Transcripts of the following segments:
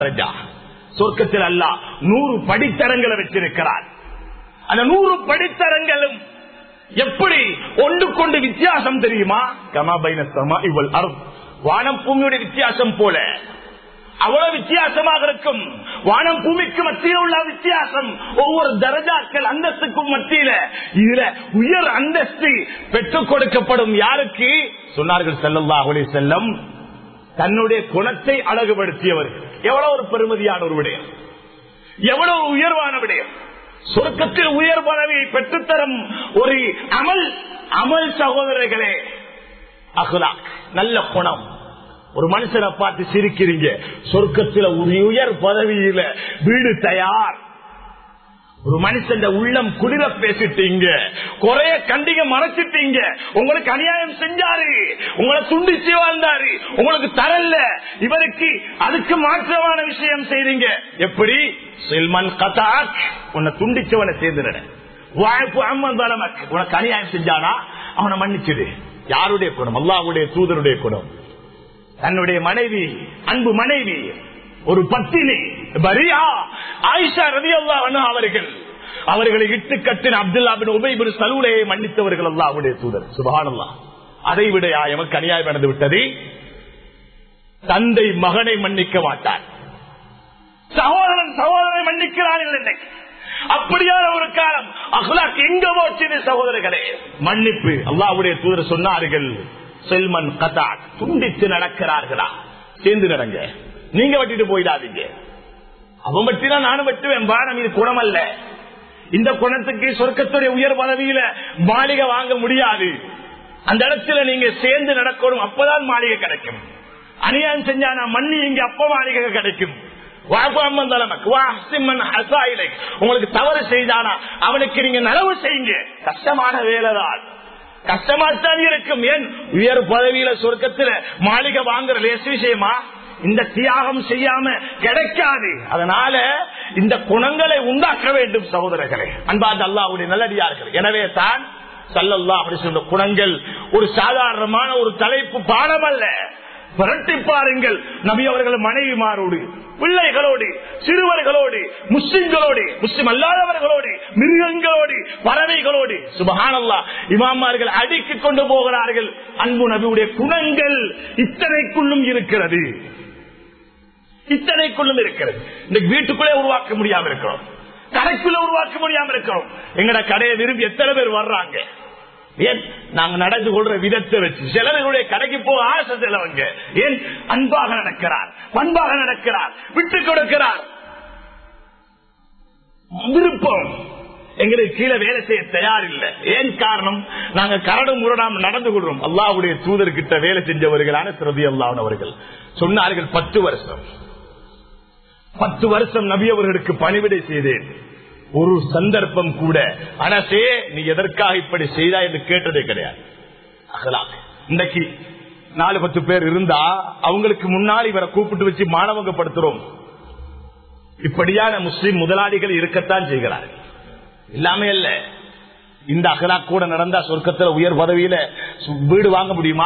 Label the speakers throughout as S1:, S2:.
S1: தரஜா. சொர்க்கத்தில் அல்லாஹ் நூறு படித்தரங்களை வச்சிருக்கிறார் அந்த நூறு படித்தரங்களும் எப்படி ஒன்று கொண்டு வித்தியாசம் தெரியுமா கமாபைன சமா இவள் அருள் வானம் பூமியுடைய வித்தியாசம் போல அவ்வளவு வித்தியாசமாக இருக்கும் வானம் பூமிக்கு மத்தியில் உள்ள வித்தியாசம் ஒவ்வொரு தரஜாக்கள் அந்தஸ்துக்கும் மத்தியில இதுல உயர் அந்தஸ்து பெற்றுக் கொடுக்கப்படும் யாருக்கு சொன்னார்கள் செல்லல்லாஹுலே செல்லம் தன்னுடைய குணத்தை அழகுபடுத்தியவர் எவ்வளவு ஒரு பெருமதியான ஒரு விடயம் எவ்வளவு உயர்வான விடயம் சொர்க்கத்தில் உயர் பதவியை பெற்றுத்தரும் ஒரு அமல் அமல் சகோதரர்களே அகுலாக் நல்ல குணம் ஒரு மனுஷனை பார்த்து சிரிக்கிறீங்க சொர்க்கத்தில் ஒரு உயர் பதவியில வீடு தயார் ஒரு மனுஷன் உள்ளம் குளிர பேசிட்டீங்க குறைய கண்டிக மறைச்சிட்டீங்க உங்களுக்கு அநியாயம் செஞ்சாரு உங்களை துண்டிச்சு வாழ்ந்தாரு உங்களுக்கு தரல இவருக்கு அதுக்கு மாற்றமான விஷயம் செய்றீங்க எப்படி செல்மன் கதாக் உன்னை துண்டிச்சவனை சேர்ந்துட வாய்ப்பு அம்மன் தலமக் உனக்கு அநியாயம் செஞ்சானா அவனை மன்னிச்சிடு யாருடைய குணம் அல்லாவுடைய தூதருடைய குணம் தன்னுடைய மனைவி அன்பு மனைவி ஒரு பத்தினி பரியா ஆயிஷா ரவி அல்லா அவர்கள் அவர்களை இட்டு கட்டின அப்துல்லா பின் உபைபின் சலூலையை மன்னித்தவர்கள் அல்லாவுடைய தூதர் சுபானல்லா அதை விட எமக்கு அநியாயம் நடந்து விட்டது தந்தை மகனை மன்னிக்க மாட்டார் சகோதரன் சகோதரனை மன்னிக்கிறார்கள் இன்னைக்கு அப்படியான ஒரு காலம் அஹ்லாக் எங்க போச்சு சகோதரர்களே மன்னிப்பு அல்லாவுடைய தூதர் சொன்னார்கள் செல்மன் கதா துண்டித்து நடக்கிறார்களா சேர்ந்து நடங்க நீங்க வெட்டிட்டு போயிடாதீங்க அவன் வெட்டினா நானும் வெட்டுவேன் பாரம் இது குணம் அல்ல இந்த குணத்துக்கு சொர்க்கத்துடைய உயர் பதவியில மாளிகை வாங்க முடியாது அந்த இடத்துல நீங்க சேர்ந்து நடக்கணும் அப்பதான் மாளிகை கிடைக்கும் அநியாயம் செஞ்சா நான் மண்ணி இங்க அப்ப மாளிகை கிடைக்கும் உங்களுக்கு தவறு செய்தானா அவனுக்கு நீங்க நலவு செய்யுங்க கஷ்டமான வேலைதான் கஷ்டமாத்தான் இருக்கும் ஏன் உயர் பதவியில சொர்க்கத்துல மாளிகை வாங்குற லேசு விஷயமா இந்த தியாகம் செய்யாம கிடைக்காது அதனால இந்த குணங்களை உண்டாக்க வேண்டும் சகோதரர்களே அன்பாந்த அல்லாவுடைய நல்லடியார்கள் எனவே தான் சல்லல்லா அப்படி சொல்ற குணங்கள் ஒரு சாதாரணமான ஒரு தலைப்பு பாடம் அல்ல புரட்டி பாருங்கள் நபி அவர்கள் மனைவிமாரோடு பிள்ளைகளோடு சிறுவர்களோடு முஸ்லிம்களோடு முஸ்லிம் அல்லாதவர்களோடு மிருகங்களோடு பறவைகளோடு சுபகானல்லா இமாமார்கள் அடுக்கி கொண்டு போகிறார்கள் அன்பு நபியுடைய குணங்கள் இத்தனைக்குள்ளும் இருக்கிறது இத்தனைக்குள்ளும் இருக்கிறது இந்த வீட்டுக்குள்ளே உருவாக்க முடியாம இருக்கிறோம் கடைக்குள்ள உருவாக்க முடியாம இருக்கிறோம் எங்கட கடையை விரும்பி எத்தனை பேர் வர்றாங்க ஏன் நாங்க நடந்து கொள்ற விதத்தை வச்சு சிலருடைய கடைக்கு போக ஆசை செலவங்க ஏன் அன்பாக நடக்கிறார் பண்பாக நடக்கிறார் விட்டு கொடுக்கிறார் விருப்பம் எங்களுக்கு கீழே வேலை செய்ய தயார் இல்லை ஏன் காரணம் நாங்க கரடு முரடாம நடந்து கொள்றோம் அல்லாவுடைய தூதர்கிட்ட வேலை செஞ்சவர்களான சிறதி அல்லாவுனவர்கள் சொன்னார்கள் பத்து வருஷம் பத்து வருஷம் நபி அவர்களுக்கு பணிவிடை செய்தேன் ஒரு சந்தர்ப்பம் கூட அனசே நீ எதற்காக இப்படி செய்தா என்று கேட்டதே கிடையாது அகலாக் இன்னைக்கு நாலு பத்து பேர் இருந்தா அவங்களுக்கு முன்னாடி இவரை கூப்பிட்டு வச்சு மாணவங்கப்படுத்துறோம் இப்படியான முஸ்லிம் முதலாளிகள் இருக்கத்தான் செய்கிறார்கள் இல்லாம இல்ல இந்த அகலாக் கூட நடந்தா சொர்க்கத்துல உயர் பதவியில வீடு வாங்க முடியுமா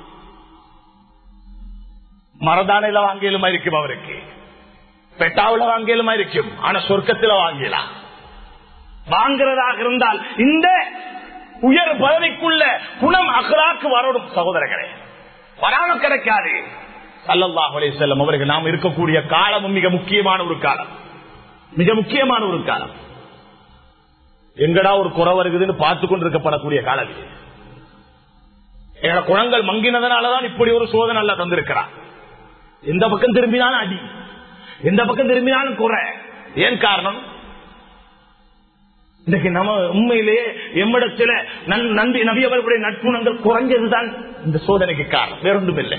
S1: மரதானையில வாங்கியலுமா இருக்கும் அவருக்கு பெட்டாவுல வாங்கியலுமா இருக்கும் ஆனா சொர்க்கத்துல வாங்கலாம் வாங்குறதாக இருந்தால் இந்த உயர் பதவிக்குள்ள குணம் அகலாக்கு வரணும் சகோதரர்களே வராம கிடைக்காது சல்லல்லாஹ் செல்லம் அவர்கள் நாம் இருக்கக்கூடிய காலமும் மிக முக்கியமான ஒரு காலம் மிக முக்கியமான ஒரு காலம் எங்கடா ஒரு குறை வருகுதுன்னு பார்த்து கொண்டிருக்கப்படக்கூடிய காலம் இது எங்களோட குணங்கள் மங்கினதனாலதான் இப்படி ஒரு சோதனை அல்ல தந்திருக்கிறார் எந்த பக்கம் திரும்பினாலும் அடி எந்த பக்கம் திரும்பினாலும் குறை ஏன் காரணம் இன்றைக்கு நம்ம உண்மையிலேயே எம்மிடத்துல நன்றி நபி அவர்களுடைய நட்புணங்கள் குறைஞ்சதுதான் இந்த சோதனைக்கு காரணம் வேறொன்றும் இல்லை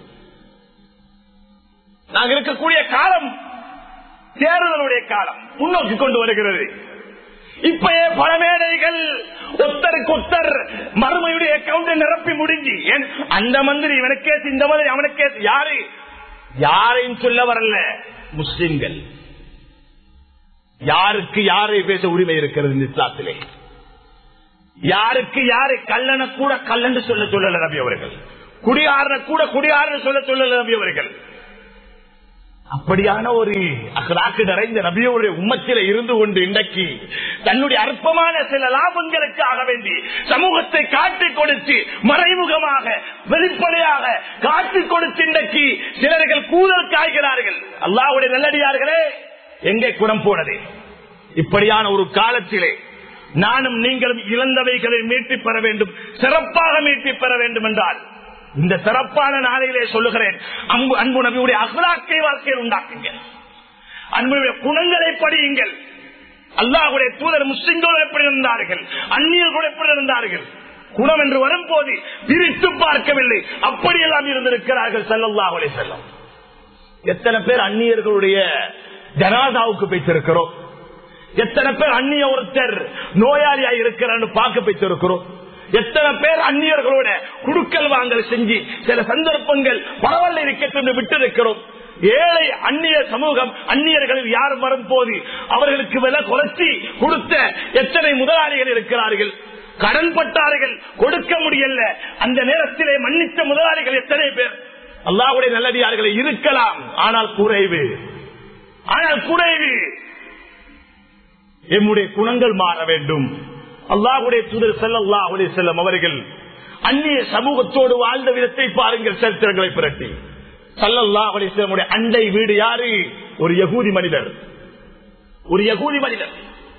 S1: நாங்க இருக்கக்கூடிய காலம் தேர்தலுடைய காலம் முன்னோக்கி கொண்டு வருகிறது இப்பயே பல மேடைகள் ஒத்தருக்கு ஒத்தர் மறுமையுடைய அக்கௌண்ட் நிரப்பி முடிஞ்சு ஏன் அந்த மந்திரி இவனுக்கே இந்த மந்திரி அவனுக்கே யாரு யாரையும் சொல்ல வரல முஸ்லிம்கள் யாருக்கு யாரை பேச உரிமை இருக்கிறது இந்த இஸ்லாத்திலே யாருக்கு யாரை கல்லன கூட கல்லன்று சொல்ல சொல்லல நபி அவர்கள் குடியாரன கூட குடியாரன் சொல்ல சொல்லல நபி அவர்கள் அப்படியான ஒரு அகலாக்கு நிறைந்த நபியோடைய உம்மத்தில இருந்து கொண்டு இன்றைக்கு தன்னுடைய அற்பமான சில லாபங்களுக்காக வேண்டி சமூகத்தை காட்டிக் கொடுத்து மறைமுகமாக வெளிப்படையாக காட்டிக் கொடுத்து இன்றைக்கு சிலர்கள் கூதல் காய்கிறார்கள் அல்லாவுடைய நல்லடியார்களே எங்கே குணம் போனது இப்படியான ஒரு காலத்திலே நானும் நீங்களும் இழந்தவைகளை மீட்டி பெற வேண்டும் சிறப்பாக மீட்டி பெற வேண்டும் என்றால் இந்த சிறப்பான நாளிலே சொல்லுகிறேன் அன்பு அன்பு நபியுடைய அகலாக்கை வாழ்க்கையில் உண்டாக்குங்க அன்புடைய குணங்களை படியுங்கள் அல்லாஹுடைய தூதர் முஸ்லிம்களோடு எப்படி இருந்தார்கள் அந்நியர்களோடு எப்படி இருந்தார்கள் குணம் என்று வரும்போது பிரித்து பார்க்கவில்லை அப்படியெல்லாம் இருந்திருக்கிறார்கள் செல்லல்லாஹுடைய செல்லம் எத்தனை பேர் அந்நியர்களுடைய ஜனாதாவுக்கு வைத்திருக்கிறோம் எத்தனை பேர் அந்நிய ஒருத்தர் நோயாளியா இருக்கிறான்னு பார்க்க வைத்திருக்கிறோம் எத்தனை பேர் அந்நியர்களோட குடுக்கல் வாங்கல் செஞ்சு சில சந்தர்ப்பங்கள் பரவாயில்ல இருக்கட்டும் விட்டு இருக்கிறோம் ஏழை அந்நிய சமூகம் அந்நியர்களில் யார் வரும் போது அவர்களுக்கு விலை குறைச்சி கொடுத்த எத்தனை முதலாளிகள் இருக்கிறார்கள் கடன் பட்டார்கள் கொடுக்க முடியல அந்த நேரத்திலே மன்னித்த முதலாளிகள் எத்தனை பேர் அல்லாவுடைய நல்லடியார்களை இருக்கலாம் ஆனால் குறைவு ஆனால் குறைவு எம்முடைய குணங்கள் மாற வேண்டும் அல்லாஹுடைய தூதர் செல்லல்லாஹுடைய செல்லம் அவர்கள் அந்நிய சமூகத்தோடு வாழ்ந்த விதத்தை பாருங்கள் சரித்திரங்களை புரட்டி சல்லல்லாஹுடைய செல்லமுடைய அண்டை வீடு யாரு ஒரு யகூதி மனிதர் ஒரு யகூதி மனிதர்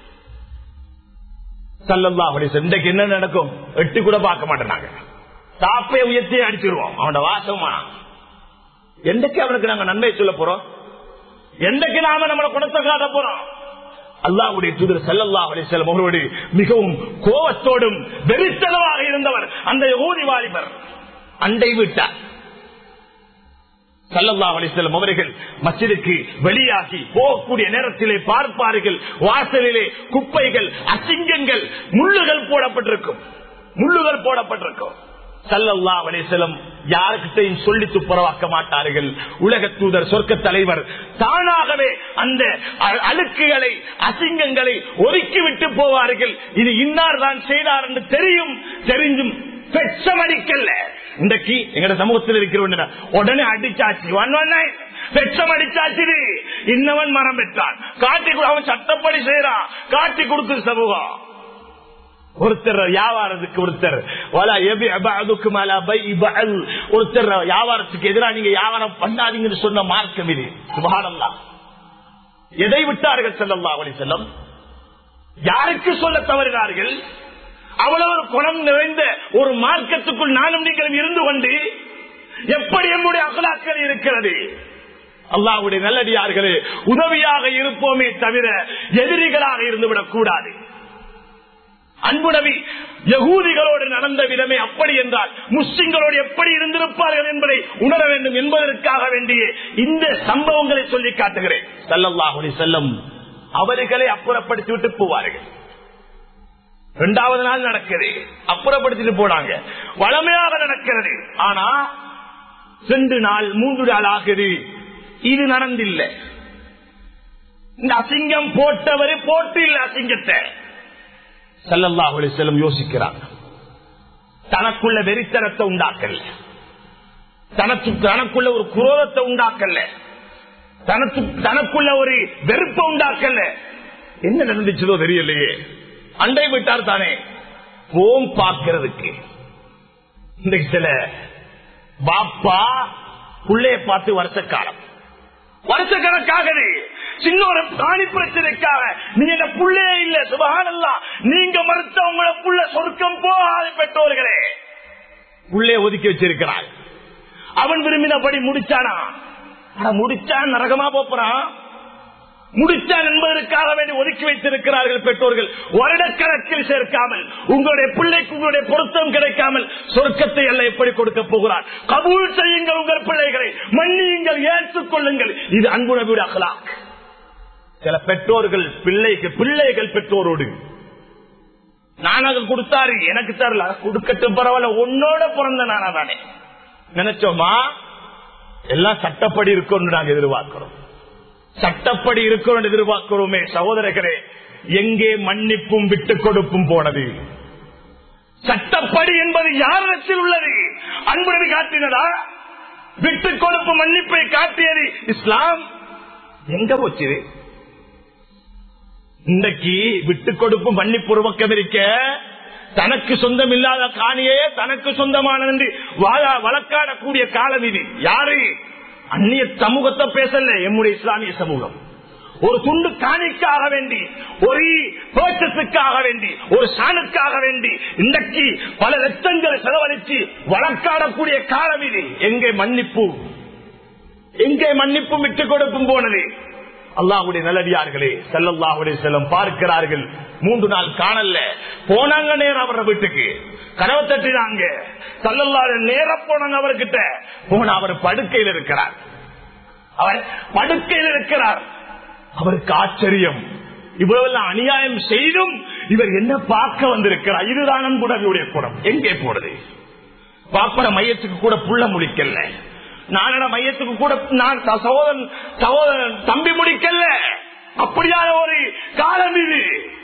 S1: சல்லல்லாஹுடைய இன்றைக்கு என்ன நடக்கும் எட்டு கூட பார்க்க மாட்டேனாங்க தாப்பை உயர்த்தி அடிச்சிருவோம் அவனோட வாசமா என்றைக்கு அவனுக்கு நாங்க நன்மை சொல்ல போறோம் என்றைக்கு நாம நம்மளை குணத்தை காட்ட போறோம் அல்லாவுடைய தூதர் சல்லல்லா அலிசல்லம் அவர்களோடு மிகவும் கோபத்தோடும் வெறித்தனமாக இருந்தவர் அந்த ஊதி வாலிபர் அண்டை விட்டார் சல்லல்லா அலிசல்லம் அவர்கள் மசிதுக்கு வெளியாகி போகக்கூடிய நேரத்திலே பார்ப்பார்கள் வாசலிலே குப்பைகள் அசிங்கங்கள் முள்ளுகள் போடப்பட்டிருக்கும் முள்ளுகள் போடப்பட்டிருக்கும் சல்லல்லா அலிசலம் யாருக்கிட்டையும் சொல்லி துப்புரவாக்க மாட்டார்கள் உலக தூதர் சொர்க்க தலைவர் தானாகவே அந்த அழுக்குகளை அசிங்கங்களை ஒதுக்கி விட்டு போவார்கள் இது இன்னார் தான் செய்தார் என்று தெரியும் தெரிஞ்சும் பெச்சமடிக்கல இன்றைக்கு எங்கட சமூகத்தில் இருக்கிற உடனே அடிச்சாச்சு பெச்சம் அடிச்சாச்சு இன்னவன் மரம் பெற்றான் காட்டி அவன் சட்டப்படி செய்யறான் காட்டி கொடுத்து சமூகம் ஒருத்தர் வியாபாரத்துக்கு ஒருத்தர் ஒருத்தர் வியாபாரத்துக்கு எதிராக நீங்க வியாபாரம் பண்ணாதீங்கன்னு சொன்ன மார்க்கம் இது சுபானந்தா எதை விட்டார்கள் செல்லல்லா அவளை செல்லம் யாருக்கு சொல்ல தவறினார்கள் அவ்வளவு குணம் நிறைந்த ஒரு மார்க்கத்துக்குள் நானும் நீங்களும் இருந்து கொண்டு எப்படி என்னுடைய அகலாக்கள் இருக்கிறது அல்லாவுடைய நல்லடியார்களே உதவியாக இருப்போமே தவிர எதிரிகளாக இருந்துவிடக் கூடாது அன்பு நபி யகூதிகளோடு நடந்த விதமே அப்படி என்றால் முஸ்லிம்களோடு எப்படி இருந்திருப்பார்கள் என்பதை உணர வேண்டும் என்பதற்காக வேண்டிய இந்த சம்பவங்களை சொல்லி காட்டுகிறேன் சல்லல்லாஹுடி செல்லம் அவர்களை அப்புறப்படுத்தி விட்டு போவார்கள் இரண்டாவது நாள் நடக்குது அப்புறப்படுத்திட்டு போனாங்க வளமையாக நடக்கிறது ஆனா ரெண்டு நாள் மூன்று நாள் ஆகுது இது நடந்தில்லை இந்த அசிங்கம் போட்டவரு போட்டு இல்லை அசிங்கத்தை சல்லல்லாஹுலே செல்லும் யோசிக்கிறார் தனக்குள்ள வெறித்தனத்தை உண்டாக்கல தனக்கு தனக்குள்ள ஒரு குரோதத்தை உண்டாக்கல தனக்கு தனக்குள்ள ஒரு வெறுப்பை உண்டாக்கல என்ன நடந்துச்சதோ தெரியலையே அண்டை விட்டார் தானே போம் பார்க்கிறதுக்கு இன்றைக்கு சில பாப்பா புள்ளைய பார்த்து வருஷக்காலம் வருஷக்கணக்காகவே சின்ன ஒரு பிராணி பிரச்சனைக்காக நீங்க புள்ளே இல்ல சுபகானல்லா நீங்க மறுத்த உங்களை புள்ள சொர்க்கம் போகாத பெற்றோர்களே உள்ளே ஒதுக்கி வச்சிருக்கிறார் அவன் விரும்பினபடி முடிச்சானா முடிச்சான் நரகமா போறான் முடிச்சான் என்பதற்காக வேண்டி ஒதுக்கி வைத்திருக்கிறார்கள் பெற்றோர்கள் வருடக்கணக்கில் சேர்க்காமல் உங்களுடைய பிள்ளைக்கு உங்களுடைய பொருத்தம் கிடைக்காமல் சொர்க்கத்தை எல்லாம் எப்படி கொடுக்க போகிறார் கபூல் செய்யுங்கள் உங்கள் பிள்ளைகளை மன்னியுங்கள் ஏற்றுக் கொள்ளுங்கள் இது அன்பு நபியுடைய அகலாக் சில பெற்றோர்கள் பிள்ளைக்கு பிள்ளைகள் பெற்றோரோடு நானாக கொடுத்தாரு எனக்கு தரல கொடுக்கட்டும் பரவாயில்ல உன்னோட பிறந்த நானா தானே நினைச்சோமா எல்லாம் சட்டப்படி இருக்கும் நாங்க எதிர்பார்க்கிறோம் சட்டப்படி இருக்கணும் எதிர்பார்க்கிறோமே சகோதரர்களே எங்கே மன்னிப்பும் விட்டுக் கொடுப்பும் போனது சட்டப்படி என்பது யாரிடத்தில் உள்ளது அன்புடன் காட்டினதா விட்டுக் கொடுப்பு மன்னிப்பை காட்டியது இஸ்லாம் எங்க போச்சு இது? இன்றைக்கு விட்டு கொடுப்பும் மன்னிப்பு ஒரு பக்கம் இருக்க தனக்கு சொந்தம் இல்லாத காணியே தனக்கு சொந்தமானது என்று வாழ- வழக்காடக்கூடிய காலம் இது யாரு அந்நிய சமூகத்தை பேசல எம்முடைய இஸ்லாமிய சமூகம் ஒரு துண்டு காணிக்காக வேண்டி ஒரு பேச்சத்துக்காக வேண்டி ஒரு சாணுக்காக வேண்டி இன்றைக்கு பல லட்சங்களை செலவழித்து வழக்காடக்கூடிய காலம் இது எங்கே மன்னிப்பு எங்கே மன்னிப்பும் விட்டுக் கொடுப்பும் போனது அல்லாஹுடைய நல்லடியார்களே செல்லல்லாஹுடைய செல்லம் பார்க்கிறார்கள் மூன்று நாள் காணல போனாங்க நேரம் அவர வீட்டுக்கு கனவு தட்டினாங்க சல்லல்லாத நேர போனாங்க அவர்கிட்ட போன அவர் படுக்கையில் இருக்கிறார் அவர் படுக்கையில் இருக்கிறார் அவருக்கு ஆச்சரியம் இவ்வளவு அநியாயம் செய்தும் இவர் என்ன பார்க்க வந்திருக்கிறார் இதுதான் அன்புடவியுடைய குணம் எங்கே போடுது பாப்பர மையத்துக்கு கூட புள்ள முடிக்கல நானட மையத்துக்கு கூட நான் த- சகோதரன் சகோதரன் தம்பி முடிக்கல அப்படியான ஒரு காலம் இது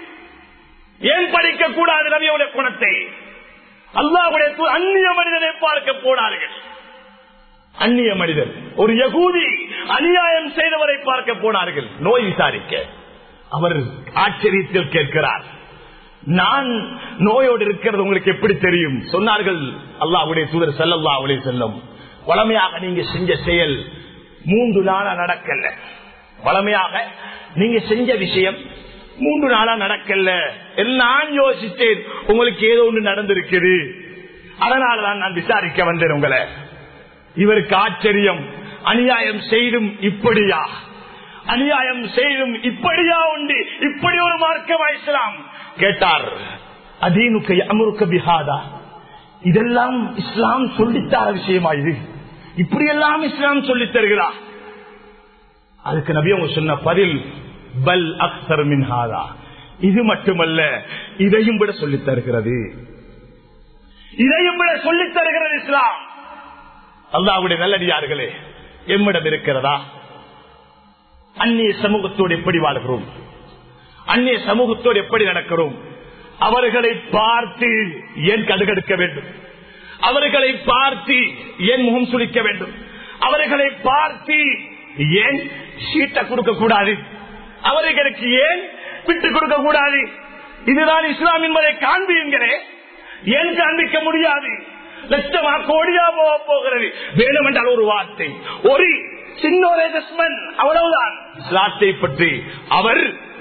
S1: ஏன் படிக்க கூடாது நபியுடைய குணத்தை அல்லாஹ்வுடைய தூ- அந்நிய மனிதனை பார்க்க போனார்கள் அந்நிய மனிதன் ஒரு யகூதி அநியாயம் செய்தவரை பார்க்க போனார்கள் நோய் விசாரிக்க அவர் ஆச்சரியத்தில் கேட்கிறார் நான் நோயோடு இருக்கிறது உங்களுக்கு எப்படி தெரியும் சொன்னார்கள் அல்லாஹ்வுடைய தூதர் செல்லல்லா அவளை செல்லும் வளமையாக நீங்க செஞ்ச செயல் மூன்று நாளா நடக்கல வளமையாக நீங்க செஞ்ச விஷயம் மூன்று நாளா நடக்கல நான் யோசித்தேன் உங்களுக்கு ஏதோ ஒன்று நடந்திருக்குது அதனாலதான் நான் விசாரிக்க வந்தேன் உங்களை இவருக்கு ஆச்சரியம் அநியாயம் செய்தும் இப்படியா அநியாயம் செய்தும் இப்படியா உண்டு இப்படி ஒரு மார்க்கம் இஸ்லாம் கேட்டார் அதீனுக்கு அமருக்க பிஹாதா இதெல்லாம் இஸ்லாம் சொல்லித்தார விஷயமா இது இப்படியெல்லாம் இஸ்லாம் சொல்லித் தருகிறா அதுக்கு நபி அவங்க சொன்ன பதில் பல் அக்சர் மின்ஹாதா இது மட்டுமல்ல இதையும் விட சொல்லித் தருகிறது இதையும் விட சொல்லித் தருகிறது இஸ்லாம் அல்லாவுடைய நல்லடியார்களே எம்மிடம் இருக்கிறதா அந்நிய சமூகத்தோடு எப்படி வாழ்கிறோம் அந்நிய சமூகத்தோடு எப்படி நடக்கிறோம் அவர்களை பார்த்து ஏன் கடுகடுக்க வேண்டும் அவர்களை பார்த்து ஏன் முகம் சுளிக்க வேண்டும் அவர்களை பார்த்து ஏன் சீட்டை கொடுக்க கூடாது அவர்களுக்கு ஏன் விட்டு கொடுக்க கூடாது இதுதான் இஸ்லாம் என்பதை காண்பீங்களே ஏன் காண்பிக்க முடியாது லட்சமா கோடியா போக போகிறது வேணும் என்றால் ஒரு வார்த்தை ஒரு சின்ன ஒரு adjustment, அவ்வளவுதான் இஸ்லாத்தை பற்றி அவர்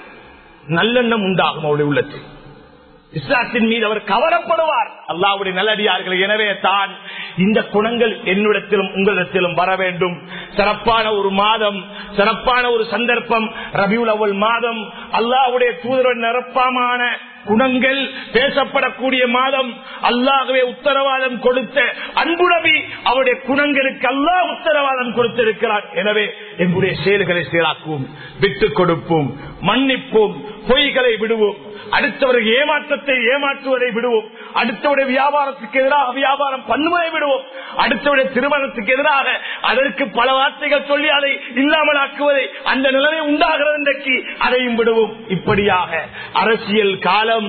S1: நல்லெண்ணம் உண்டாகும் அவருடைய உள்ளத்தில் இஸ்லாத்தின் மீது அவர் கவரப்படுவார் அல்லாவுடைய நல்லடியார்கள் எனவே தான் இந்த குணங்கள் என்னிடத்திலும் உங்களிடத்திலும் வர வேண்டும் சிறப்பான ஒரு மாதம் சிறப்பான ஒரு சந்தர்ப்பம் ரபியுல் அவ்வல் மாதம் அல்லாவுடைய தூதர் நிரப்பமான குணங்கள் பேசப்படக்கூடிய மாதம் அல்லாகவே உத்தரவாதம் கொடுத்த அன்பு நபி அவருடைய குணங்களுக்கு அல்லாஹ் உத்தரவாதம் கொடுத்திருக்கிறார் எனவே எங்களுடைய செயல்களை சீராக்குவோம் விட்டுக் கொடுப்போம் மன்னிப்போம் பொய்களை விடுவோம் அடுத்தவர்கள் ஏமாற்றத்தை ஏமாற்றுவதை விடுவோம் அடுத்தவருடைய வியாபாரத்துக்கு எதிராக வியாபாரம் பண்ணுவதை விடுவோம் அடுத்தவருடைய திருமணத்துக்கு எதிராக அதற்கு பல வார்த்தைகள் சொல்லி அதை இல்லாமல் ஆக்குவதை அந்த நிலைமை உண்டாகிறது இன்றைக்கு அதையும் விடுவோம் இப்படியாக அரசியல் காலம்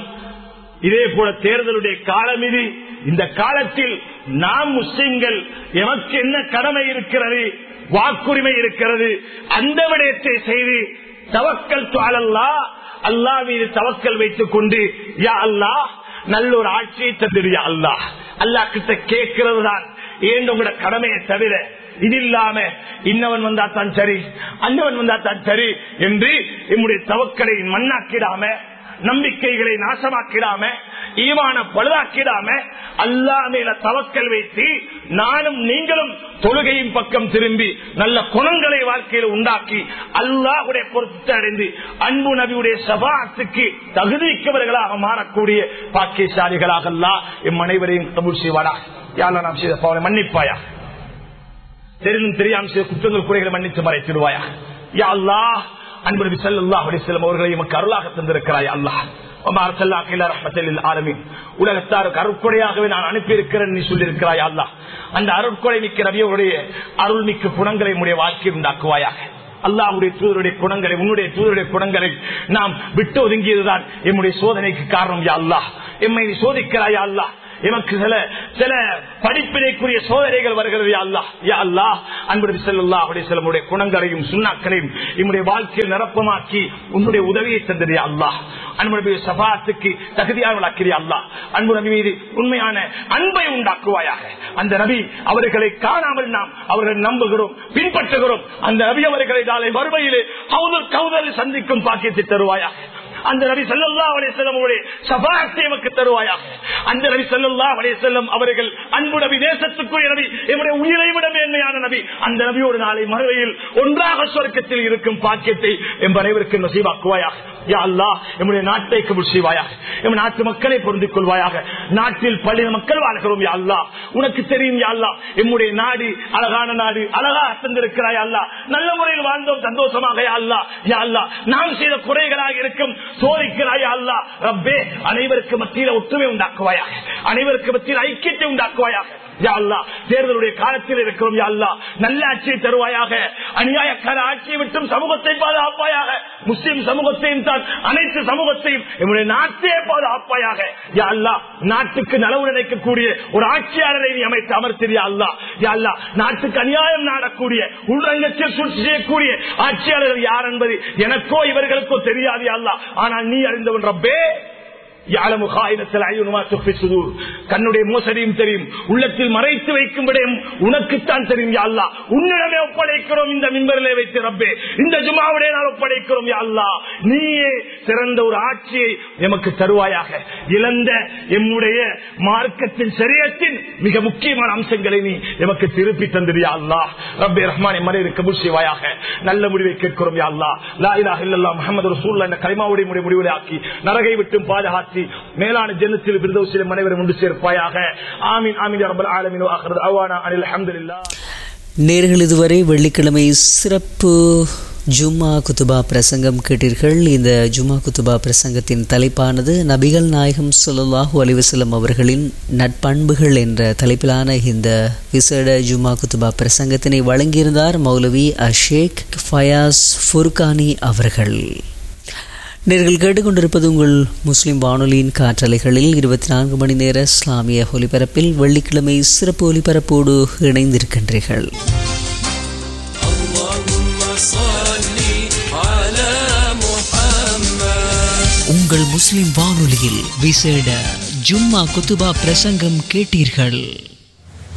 S1: இதே போல தேர்தலுடைய காலம் இது இந்த காலத்தில் நாம் முஸ்லிம்கள் எமக்கு என்ன கடமை இருக்கிறது வாக்குரிமை இருக்கிறது அந்த விடயத்தை செய்து தவக்கல் அல்லா அல்லா மீது தவக்கல் வைத்துக் கொண்டு யா அல்லா நல்ல ஒரு ஆட்சியை தந்துடுயா அல்லா அல்லா கிட்ட கேட்கிறது தான் ஏன் உங்களோட கடமையை தவிர இது இல்லாம இன்னவன் வந்தா தான் சரி அன்னவன் வந்தா தான் சரி என்று என்னுடைய தவக்கலை மண்ணாக்கிடாம நம்பிக்கைகளை நாசமாக்கிடாம ஈமான பழுதாக்கிடாம அல்லா மேல தவக்கல் வைத்து நானும் நீங்களும் தொழுகையின் பக்கம் திரும்பி நல்ல குணங்களை வாழ்க்கையில் உண்டாக்கி அல்லாஹுடைய பொருத்தத்தை அடைந்து அன்பு நபியுடைய சபாத்துக்கு தகுதிக்கவர்களாக மாறக்கூடிய பாக்கியசாலிகளாக அல்லா எம் அனைவரையும் கபூர் செய்வாரா யாரா நாம் செய்த பாவனை மன்னிப்பாயா தெரிந்தும் தெரியாமல் செய்த குற்றங்கள் குறைகளை மன்னித்து மறைத்திடுவாயா யா அல்லாஹ் அன்பு நபி ஸல்லல்லாஹு அலைஹி வஸல்லம் அவர்களை எமக்கு அருளாக தந்திருக்கிறாய் அல்லாஹ் உலகத்தாருக்கு அருட்கொடையாகவே நான் அனுப்பியிருக்கிறேன் நீ சொல்லியிருக்கிறாய் அல்லா அந்த அருட்கொடை மிக்க ரவியோடைய அருள் மிக்க குணங்களை உடைய வாழ்க்கையை உண்டாக்குவாயாக அல்லாவுடைய தூதருடைய குணங்களை உன்னுடைய தூதருடைய குணங்களை நாம் விட்டு ஒதுங்கியதுதான் எம்முடைய சோதனைக்கு காரணம் யா அல்லாஹ் எம்மை நீ சோதிக்கிறாயா அல்லாஹ் எமக்கு சில சில படிப்பினைக்குரிய சோதனைகள் வருகிறது யா அல்லாஹ் யா அல்லாஹ் அன்பு ஸல்லல்லாஹு அலைஹி வஸல்லம் உடைய குணங்களையும் சுண்ணாக்களையும் நம்முடைய வாழ்க்கையில் நிரப்பமாக்கி உன்னுடைய உதவியை தந்தது யா அல்லாஹ் அன்பு நபி சபாத்துக்கு தகுதியானவளாக்கிறியா அல்லாஹ் அன்பு நபி மீது உண்மையான அன்பை உண்டாக்குவாயாக அந்த நபி அவர்களை காணாமல் நாம் அவர்களை நம்புகிறோம் பின்பற்றுகிறோம் அந்த நபி அவர்களை நாளை மறுமையிலே கவுதல் கவுதல் சந்திக்கும் பாக்கியத்தை தருவாயாக அந்த நபி சல்லா அலிசல்லம் சபாத்தை எமக்கு தருவாயாக அந்த நபி சல்லா அலிசல்லம் அவர்கள் அன்பு நபி தேசத்துக்குரிய நபி எம்முடைய உயிரை விட மேன்மையான நபி அந்த நபியோடு நாளை மறுவையில் ஒன்றாக சொர்க்கத்தில் இருக்கும் பாக்கியத்தை எம் அனைவருக்கு நசீவாக்குவாயாக யா அல்லாஹ் எம்முடைய நாட்டை கபுல் செய்வாயாக எம் நாட்டு மக்களை பொருந்திக் கொள்வாயாக நாட்டில் பள்ளி மக்கள் வாழ்கிறோம் யா அல்லாஹ் உனக்கு தெரியும் யா அல்லாஹ் எம்முடைய நாடு அழகான நாடு அழகா தந்திருக்கிறாய் அல்லாஹ் நல்ல முறையில் வாழ்ந்தோம் சந்தோஷமாக யா அல்லாஹ் யா அல்லாஹ் நாம் செய்த குறைகளாக இருக்கும் சோதிக்கிறாய் அல்லா ரப்பே அனைவருக்கு மத்தியில் ஒற்றுமை உண்டாக்குவாயாக அனைவருக்கு மத்தியில் ஐக்கியத்தை உண்டாக்குவாயாக யா அல்லாஹ், தேர்தலுடைய காலத்தில் இருக்கிறோம் யா அல்லாஹ். நல்ல ஆட்சியை தருவாயாக அநியாயக்கார ஆட்சியை விட்டும் சமூகத்தை பாதுகாப்பாயாக முஸ்லிம் சமூகத்தையும் தான் அனைத்து சமூகத்தையும் நம்முடைய நாட்டையே பாதுகாப்பாயாக யா அல்லாஹ், நாட்டுக்கு நலவு நினைக்கக்கூடிய ஒரு ஆட்சியாளரை நீ அமைத்து அமர்த்தியா அல்லா யா அல்லாஹ், நாட்டுக்கு அநியாயம் நாடக்கூடிய உள்ரங்கத்தில் சூழ்ச்சி செய்யக்கூடிய ஆட்சியாளர்கள் யார் என்பது எனக்கோ இவர்களுக்கோ தெரியாது யா அல்லாஹ் ஆனால் நீ அறிந்தவன் ரப்பே யாழமு காயினத்தில் ஐயுனுமா துப்பி சுதூர் கண்ணுடைய மோசடியும் தெரியும் உள்ளத்தில் மறைத்து வைக்கும் விடயம் உனக்குத்தான் தெரியும் யா அல்லாஹ் உன்னிடமே ஒப்படைக்கிறோம் இந்த மின்பரிலே வைத்து ரப்பே இந்த ஜுமாவுடைய நாள் ஒப்படைக்கிறோம் யா அல்லாஹ் நீயே சிறந்த ஒரு ஆட்சியை எமக்கு தருவாயாக இழந்த எம்முடைய மார்க்கத்தின் சரியத்தின் மிக முக்கியமான அம்சங்களை நீ எமக்கு திருப்பி தந்திரியா அல்லாஹ் ரப்பே ரஹ்மான் எம்மனை கபூல் செய்வாயாக நல்ல முடிவை கேட்கிறோம் யா அல்லாஹ் லா இலாஹ இல்லல்லாஹ் முஹம்மது ரசூலுல்லாஹ் என்ற கலிமாவுடைய முடிவு முடிவுரை ஆக்கி நரகை விட்டும் பாதுகாத்து மேலான ஜன்னத்தில் பிரதோசிலும் அனைவரும் ஒன்று சேர்ப்பாயாக ஆமீன் ஆமீன் யா ரப்பல் ஆலமீன் வ ஆখির அவானா அனில் அல்ஹம்துலில்லாஹ்
S2: நேர்கள் இதுவரை வெள்ளிக்கிழமை சிறப்பு ஜும்மா குத்துபா பிரசங்கம் கேட்டீர்கள் இந்த ஜும்மா குத்துபா பிரசங்கத்தின் தலைப்பானது நபிகள் நாயகம் ஸல்லல்லாஹு அலைஹி வஸல்லம் அவர்களின் நட்பண்புகள் என்ற தலைப்பிலான இந்த விசேட ஜும்மா குத்துபா பிரசங்கத்தினை வழங்கியிருந்தார் மௌலவி அஷேக் ஃபயாஸ் ஃபுர்கானி அவர்கள் நேர்கள் கேட்டுக்கொண்டிருப்பது உங்கள் முஸ்லிம் வானொலியின் காற்றலைகளில் இருபத்தி நான்கு மணி நேர இஸ்லாமிய ஒலிபரப்பில் வெள்ளிக்கிழமை சிறப்பு ஒலிபரப்போடு இணைந்திருக்கின்றீர்கள் உங்கள் முஸ்லிம் வானொலியில் விசேட ஜும்மா குத்துபா பிரசங்கம் கேட்டீர்கள்